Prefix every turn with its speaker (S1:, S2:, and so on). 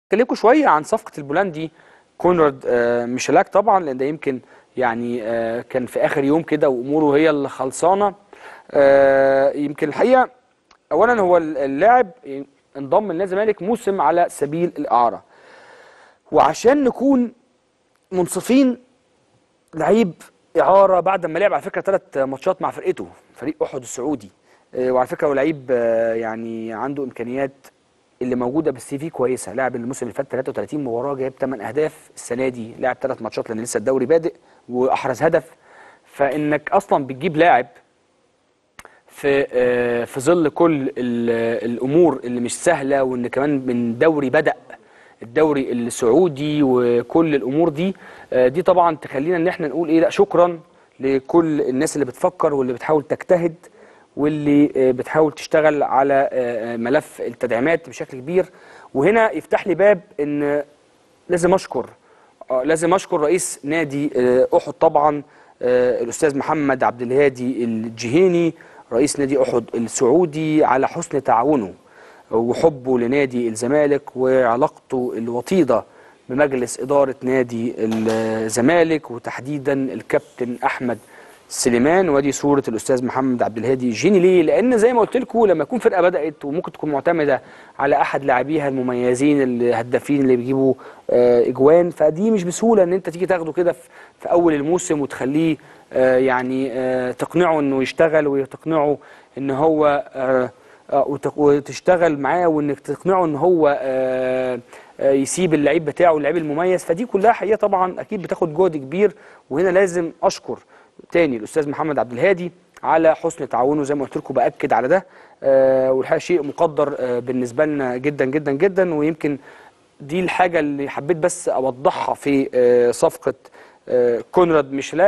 S1: اكلمكم شويه عن صفقه البولندي كونراد آه، ميشيلاك طبعا لان ده يمكن يعني آه، كان في اخر يوم كده واموره هي اللي خلصانه آه، يمكن الحقيقه اولا هو اللاعب انضم لنادي الزمالك موسم على سبيل الاعاره وعشان نكون منصفين لعيب اعاره بعد ما لعب على فكره ثلاث ماتشات مع فرقته فريق احد السعودي وعلى فكره هو لعيب يعني عنده امكانيات اللي موجوده بالسي في كويسه لاعب الموسم اللي فات 33 مباراه جايب 8 اهداف السنه دي لعب ثلاث ماتشات لان لسه الدوري بادئ واحرز هدف فانك اصلا بتجيب لاعب في آه، في ظل كل الامور اللي مش سهله وان كمان من دوري بدا الدوري السعودي وكل الامور دي آه، دي طبعا تخلينا ان احنا نقول ايه لا شكرا لكل الناس اللي بتفكر واللي بتحاول تجتهد واللي آه، بتحاول تشتغل على آه، آه، ملف التدعيمات بشكل كبير وهنا يفتح لي باب ان لازم اشكر لازم اشكر رئيس نادي احد طبعا الاستاذ محمد عبد الهادي الجهيني رئيس نادي احد السعودي على حسن تعاونه وحبه لنادي الزمالك وعلاقته الوطيده بمجلس اداره نادي الزمالك وتحديدا الكابتن احمد سليمان وادي صوره الاستاذ محمد عبد الهادي الجيني ليه؟ لان زي ما قلت لكم لما يكون فرقه بدات وممكن تكون معتمده على احد لاعبيها المميزين الهدافين اللي بيجيبوا آه، اجوان فدي مش بسهوله ان انت تيجي تاخده كده في اول الموسم وتخليه آه، يعني آه، تقنعه انه يشتغل وتقنعه ان هو وتشتغل معاه وانك تقنعه ان هو يسيب اللعيب بتاعه اللعيب المميز فدي كلها حقيقه طبعا اكيد بتاخد جهد كبير وهنا لازم اشكر تاني الاستاذ محمد عبد الهادي على حسن تعاونه زي ما قلت لكم باكد على ده آه والحقيقه شيء مقدر آه بالنسبه لنا جدا جدا جدا ويمكن دي الحاجه اللي حبيت بس اوضحها في آه صفقه آه كونراد ميشلا